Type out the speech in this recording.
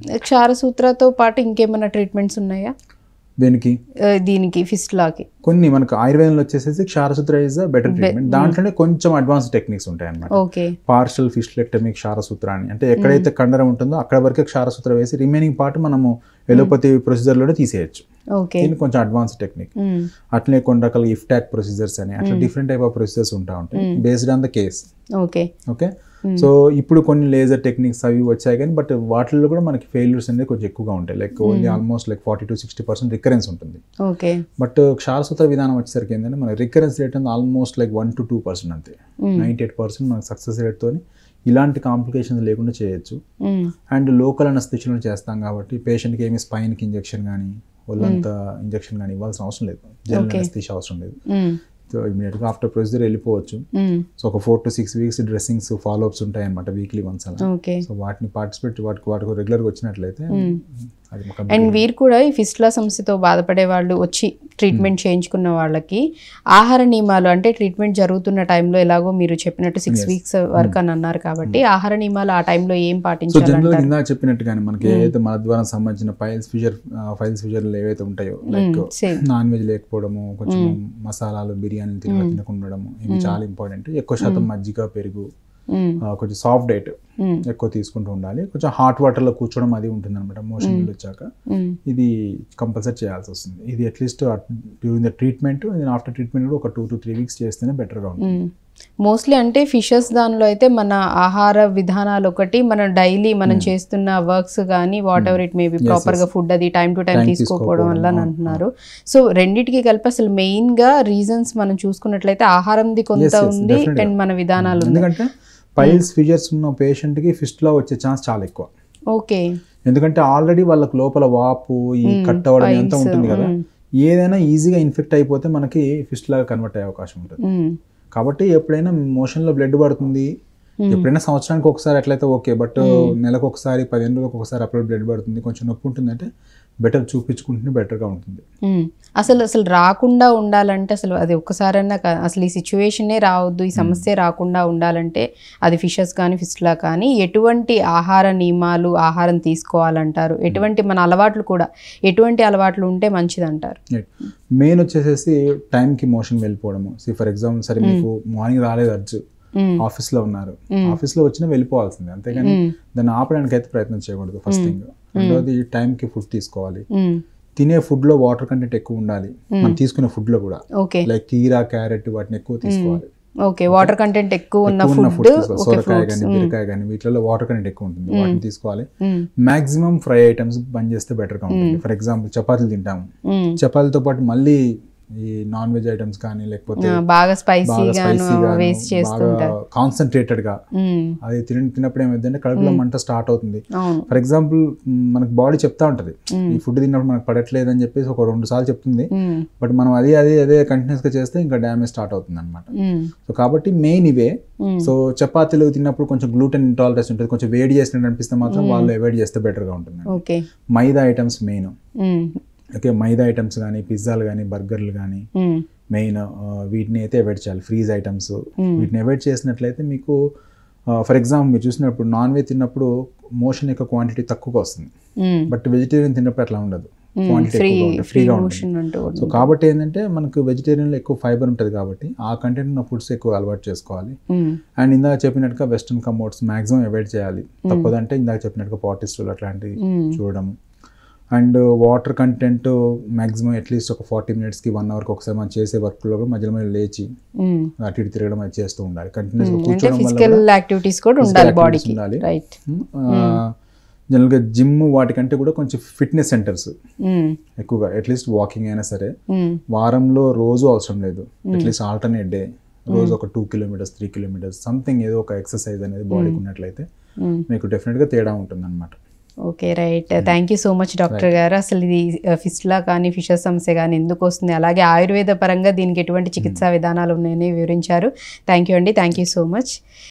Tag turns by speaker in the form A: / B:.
A: క్షారసూత్రతో పాటు ఇంకేమైనా ట్రీట్మెంట్స్ ఉన్నాయా
B: దీనికి
A: ఆ, దీనికి ఫిస్టులాకి
B: కొన్ని మనకు ఆయుర్వేదంలో వచ్చేసేసి క్షారసూత్ర ఇస్ బెటర్ ట్రీట్మెంట్ దాంట్లోనే కొంచెం అడ్వాన్స్ టెక్నిక్స్ ఉంటాయి అన్నమాట
A: ఓకే
B: పార్షల్ ఫిస్టెక్టమీ క్షారసూత్ర అని అంటే ఎక్కడైతే కండరం ఉంటుందో అక్కడ వరకే క్షారసూత్ర వేసి రిమైనింగ్ పార్ట్ మనము ఎలోపతి ప్రొసీజర్లోనే తీసేయచ్చు
A: ఓకే
B: దీనికి కొంచెం అడ్వాన్స్ టెక్నిక్
A: మ్మ్.
B: అట్లనే కొన్ని రకాల ఇఫ్టాక్ ప్రొసీజర్స్ అని అట్లా డిఫరెంట్ టైప్ ఆఫ్ ప్రొసీజర్స్ ఉంటా ఉంటాయి based on the case
A: okay
B: okay so ఇప్పుడు కొన్ని లేజర్ టెక్నిక్స్ అవి వచ్చాయి కానీ బట్ వాటిల్లో కూడా మనకి ఫెయిల్యూర్స్ అనేది కొంచెం ఎక్కువగా ఉంటాయి like only almost like forty to sixty percent recurrence ఉంటుంది
A: ఓకే
B: బట్ క్షారసూత్ర విధానం వచ్చేసరికి ఏంటంటే మన రికరెన్స్ రేట్ అనేది almost like one to two percent అంతే నైంటీ ఎయిట్ పర్సెంట్ మనకి సక్సెస్ రేట్తో ఇలాంటి కాంప్లికేషన్స్ లేకుండా చేయొచ్చు
A: మ్మ్.
B: అండ్ లోకల్ అనస్థిషన్లో చేస్తాం కాబట్టి పేషెంట్కి ఏమి స్పైన్కి ఇంజెక్షన్ కానీ ఒళ్ళంతా ఇంజెక్షన్ కానీ ఇవ్వాల్సిన అవసరం లేదు జనరల్
A: Okay.
B: అనస్థిష అవసరం లేదు
A: మ్మ్.
B: సో ఇమీడియట్గా ఆఫ్టర్ ప్రొసీజర్ వెళ్ళిపోవచ్చు
A: మ్మ్.
B: సో ఒక four to six weeks dressings follow ups ఉంటాయి అనమాట వీక్లీ వన్స్ అలా
A: ఓకే
B: సో వాటిని పార్టిసిపేట్ వాటికి వాటికి రెగ్యులర్గా వచ్చినట్లయితే అది మాకు
A: అండ్ వీరు కూడా ఈ ఫిస్టులా సమస్యతో బాధపడే వాళ్ళు వచ్చి ట్రీట్మెంట్ చేయించుకున్న వాళ్ళకి ఆహార నియమాలు అంటే ట్రీట్మెంట్ జరుగుతున్న టైంలో ఎలాగో మీరు చెప్పినట్టు సిక్స్ వీక్స్ వరకు అని అన్నారు కాబట్టి ఆహార నియమాలు ఆ టైంలో ఏం
B: సో
A: పాటించాలి
B: జనరల్ ఇందాక చెప్పినట్టుగానే మనకి ఏదైతే మన ద్వారా సంబంధించిన ఫైల్స్ ఫిజర్ ఫైల్స్ ఫిజర్లు ఏవైతే ఉంటాయో లైక్
A: సేమ్
B: నాన్ వెజ్ లేకపోవడము కొంచెం మసాలాలు బిర్యానీలు తినక తినకుండా ఉండడము ఇవి చాలా ఇంపార్టెంట్ ఎక్కువ శాతం మజ్జిగ పెరుగు ఆ, కొంచెం సాఫ్ట్ డైట్ ఎక్కువ తీసుకుంటూ ఉండాలి కొంచెం హాట్ వాటర్లో కూర్చోవడం అది ఉంటుంది అనమాట మోషన్ వచ్చాక ఇది కంపల్సరీ చేయాల్సి వస్తుంది ఇది at least during the treatment after treatment కూడా ఒక టూ టు త్రీ వీక్స్ చేస్తేనే బెటర్గా ఉంటుంది
A: మోస్ట్లీ అంటే ఫిషెస్ దానిలో అయితే మన ఆహార విధానాలు ఒకటి మనం డైలీ మనం చేస్తున్న వర్క్స్ కానీ what ever it may be proper గా ఫుడ్ అది టైం టు టైం తీసుకోకపోవడం వల్ల అని అంటున్నారు సో రెండిటికి కలిపి అసలు మెయిన్ గా రీజన్స్ మనం చూసుకున్నట్లయితే ఆహారంది కొంత
B: yes,
A: ఉంది
B: definitely.
A: అండ్ మన విధానాలు ఉంది
B: ఎందుకంటే పైల్స్ ఫిజర్స్ ఉన్న పేషెంట్కి ఫిస్ట్లో వచ్చే ఛాన్స్ చాలా ఎక్కువ
A: ఓకే
B: ఎందుకంటే ఆల్రెడీ వాళ్ళకి లోపల వాపు ఈ కట్ అవ్వడం అంతా ఉంటుంది కదా ఏదైనా ఈజీగా ఇన్ఫెక్ట్ అయిపోతే మనకి ఫిస్ట్ లాగా కన్వర్ట్ అయ్యే అవకాశం ఉంటుంది కాబట్టి ఎప్పుడైనా మోషన్లో బ్లడ్ పడుతుంది ఎప్పుడైనా సంవత్సరానికి ఒకసారి ఎట్లయితే ఓకే బట్ నెలకు ఒకసారి పదిహేను రోజులకు ఒకసారి అప్పుడు బ్లడ్ పడుతుంది కొంచెం నొప్పి ఉంటుందంటే బెటర్ చూపించుకుంటేనే బెటర్గా ఉంటుంది
A: మ్మ్. అసలు అసలు రాకుండా ఉండాలంటే అసలు అది ఒక్కసారన్నా కా- అసలు ఈ సిచ్యువేషనే రావద్దు ఈ సమస్య రాకుండా ఉండాలంటే అది ఫిషెస్ కానీ ఫిష్లా కానీ ఎటువంటి ఆహార నియమాలు ఆహారం తీసుకోవాలంటారు ఎటువంటి మన అలవాట్లు కూడా ఎటువంటి అలవాట్లు ఉంటే మంచిది అంటారు
B: మెయిన్ వచ్చేసేసి టైంకి మోషన్ వెళ్ళిపోవడము సి ఫర్ ఎగ్జాంపుల్ సరే మీకు మార్నింగ్ రాలేదు అర్జు
A: మ్మ్.
B: ఆఫీస్లో ఉన్నారు ఆఫీస్లో వచ్చినా వెళ్ళిపోవాల్సిందే అంతేగాని దాన్ని ఆపడానికి అయితే ప్రయత్నం చేయకూడదు ఫస్ట్ థింగ్ రెండోది టైంకి ఫుడ్ తీసుకోవాలి
A: మ్మ్.
B: తినే ఫుడ్లో వాటర్ కంటెంట్ ఎక్కువ ఉండాలి మనం తీసుకునే ఫుడ్లో కూడా
A: ఓకే
B: లైక్ కీరా క్యారెట్ వాటిని ఎక్కువ తీసుకోవాలి
A: ఓకే వాటర్ కంటెంట్ ఎక్కువ ఉన్న
B: ఎక్కువ ఉన్న
A: ఫుడ్
B: ఫుడ్ తీసుకోవాలి సొరకాయ కానీ బీరకాయ కానీ వీటిలో వాటర్ కంటెంట్ ఎక్కువ ఉంటుంది వాటిని తీసుకోవాలి మాక్సిమం ఫ్రై ఐటమ్స్ బంద్ చేస్తే బెటర్గా ఉంటుంది ఫర్ ఎగ్జాంపుల్ చపాతీలు తింటాము చపాతీలతో పాటు మళ్ళీ ఈ నాన్ వెజ్ ఐటమ్స్ కానీ లేకపోతే
A: బాగా స్పైసీ
B: బాగా
A: గాను
B: స్పైసీగా
A: వేస్ట్
B: బాగా
A: చేస్తుంటారు
B: కాన్సన్ట్రేటెడ్ గా
A: మ్మ్.
B: అది తిన తిన్నప్పుడు ఏమైందంటే కడుపులో మంట స్టార్ట్ అవుతుంది
A: అవును
B: ఫర్ ఎగ్జాంపుల్ మనకు బాడీ చెప్తా ఉంటది ఈ ఫుడ్ తిన్నప్పుడు మనకు పడట్లేదు అని చెప్పేసి ఒక రెండు సార్లు చెప్తుంది
A: మ్మ్.
B: బట్ మనం అది అదే అదే కంటిన్యూస్ గా చేస్తే ఇంకా డ్యామేజ్ స్టార్ట్ అవుతుంది అనమాట
A: మ్మ్.
B: సో కాబట్టి మెయిన్ ఇవే
A: మ్మ్.
B: సో చపాతీలు తిన్నప్పుడు కొంచెం గ్లూటెన్ ఇంటాలరెన్స్ ఉంటుంది కొంచెం వేడి చేసినట్టు అనిపిస్తే మాత్రం వాళ్ళు అవాయిడ్ చేస్తే బెటర్గా ఉంటుంది
A: okay
B: maida items main
A: hmm.
B: Okay maida items కానీ పిజ్జాలు కానీ బర్గర్లు కానీ
A: మ్మ్.
B: మెయిన్ వీటిని అయితే అవాయిడ్ చేయాలి ఫ్రీజ్ ఐటమ్స్ వీటిని అవాయిడ్ చేసినట్లయితే మీకు ఫర్ ఎగ్జాంపుల్ మీరు చూసినప్పుడు నాన్ వెజ్ తిన్నప్పుడు మోషన్ యొక్క క్వాంటిటీ తక్కువగా వస్తుంది
A: మ్మ్.
B: బట్ వెజిటేరియన్ తిన్నప్పుడు అట్లా ఉండదు క్వాంటిటీ
A: ఫ్రీ
B: ఎక్కువగా ఉంటుంది
A: ఫ్రీ
B: ఫ్రీగా
A: మోషన్
B: ఉంటుంది
A: అంటూ
B: సో కాబట్టి ఏంటంటే మనకు వెజిటేరియన్లో ఎక్కువ ఫైబర్ ఉంటుంది కాబట్టి ఆ కంటెంట్ ఉన్న ఫుడ్స్ ఎక్కువ అలవాటు చేసుకోవాలి
A: మ్మ్.
B: అండ్ ఇందాక చెప్పినట్టుగా వెస్ట్రన్ కంఫర్ట్స్ మాక్సిమం అవాయిడ్ చేయాలి తప్పదంటే ఇందాక చెప్పినట్టుగా పాటిస్టూల్ అట్లాంటివి
A: మ్మ్.
B: చూడడం and water content maximum at least ఒక ఫార్టీ మినిట్స్కి వన్ అవర్కి ఒకసారి మనం చేసే వర్క్లో కూడా మధ్యలో మధ్యలో లేచి
A: మ్మ్.
B: అటు ఇటు తిరగడం అది చేస్తూ ఉండాలి కంటిన్యూస్గా
A: అంటే
B: కూర్చోవడం వల్ల
A: ఫిజికల్ యాక్టివిటీస్ కూడా ఉండాలి
B: activities
A: బాడీకి
B: ఉండాలి.
A: రైట్
B: జనరల్గా జిమ్ వాటికంటే కూడా కొంచెం ఫిట్నెస్ సెంటర్స్ ఎక్కువగా అట్లీస్ట్ వాకింగ్ అయినా సరే వారంలో రోజు అవసరం లేదు అట్లీస్ట్ ఆల్టర్నేట్ డే రోజు ఒక two kilometres three kilometres something ఏదో ఒక ఎక్సర్సైజ్ అనేది బాడీకి ఉన్నట్లయితే మీకు డెఫినెట్గా తేడా ఉంటుంది అనమాట
A: okay right thank you so much doctor గారు అసలు ఇది ఫిస్లా కానీ ఫిషర్ సమస్య కానీ ఎందుకు వస్తుంది అలాగే ఆయుర్వేద పరంగా దీనికి ఎటువంటి చికిత్సా విధానాలు ఉన్నాయని వివరించారు థ్యాంక్ యూ అండి థ్యాంక్ యూ సో మచ్